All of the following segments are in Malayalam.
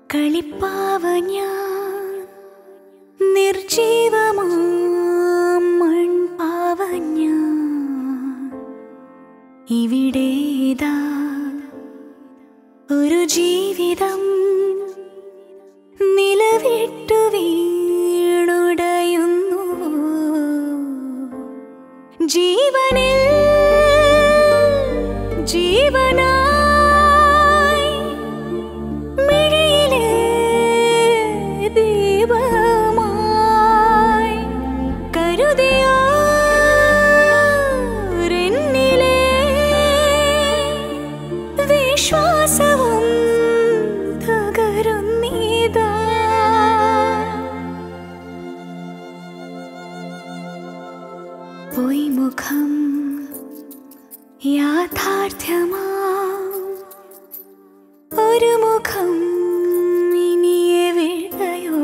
കളിപ്പാവ ഞാൻ നിർജീവമാം മൺപാവ ഞാൻ ഇവിടേതാ ഒരു ജീവിതം നിലവിട്ടു വീണുടയുന്നു ജീവനിൽ ജീവനായി മിഴിയിലെ ദീപമായി കരുതിയോരെന്നിലെ വിശ്വാസവും തകരുന്നീതാ പോയി മുഖം യാഥാർത്ഥ്യമാ ഒരു മുഖം ഇനി എവിടെയോ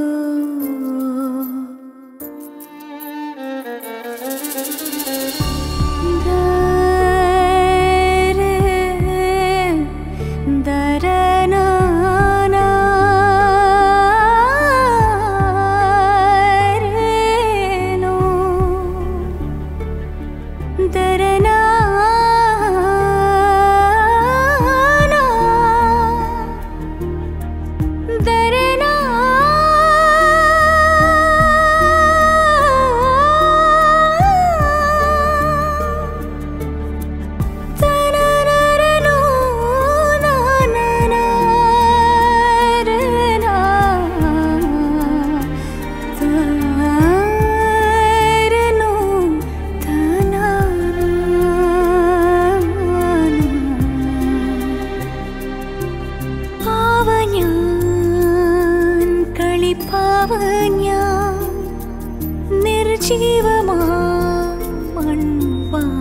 പാവഞ്ഞാൻ കളിപ്പാവഞ്ഞാൻ നിർജീവമാ മൺപാവഞ്ഞാൻ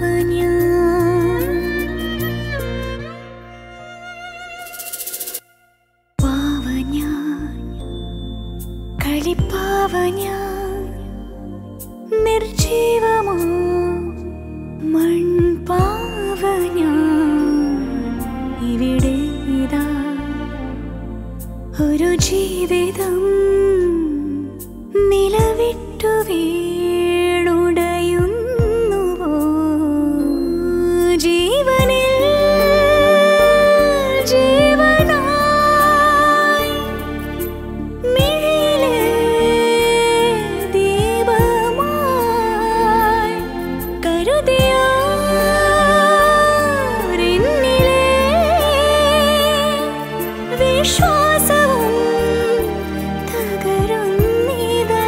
പാവഞ്ഞാൻ കളിപ്പാവഞ്ഞാൻ നിർജീവമാ മൺപാവഞ്ഞാൻ ഇവിടെ ഇതാ ഒരു ജീവിതം നിലവിട്ടു വീണുടയുന്നുവോ ജീവനിൽ ജീവനായി മിഴിയിലെ ദീപമായി കരുതിയോരെന്നിലെ വിശ്വാസവും തകരുന്നിതാ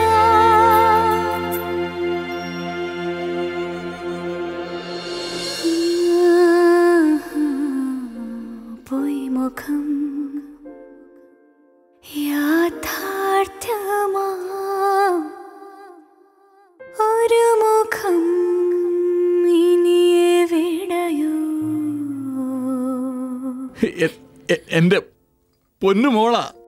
പോയി മുഖം യാഥാർത്ഥ്യമാ ഒരു മുഖം ഇനി എവിടെയോ എ- എ- എന്റെ പൊന്നു മോളാ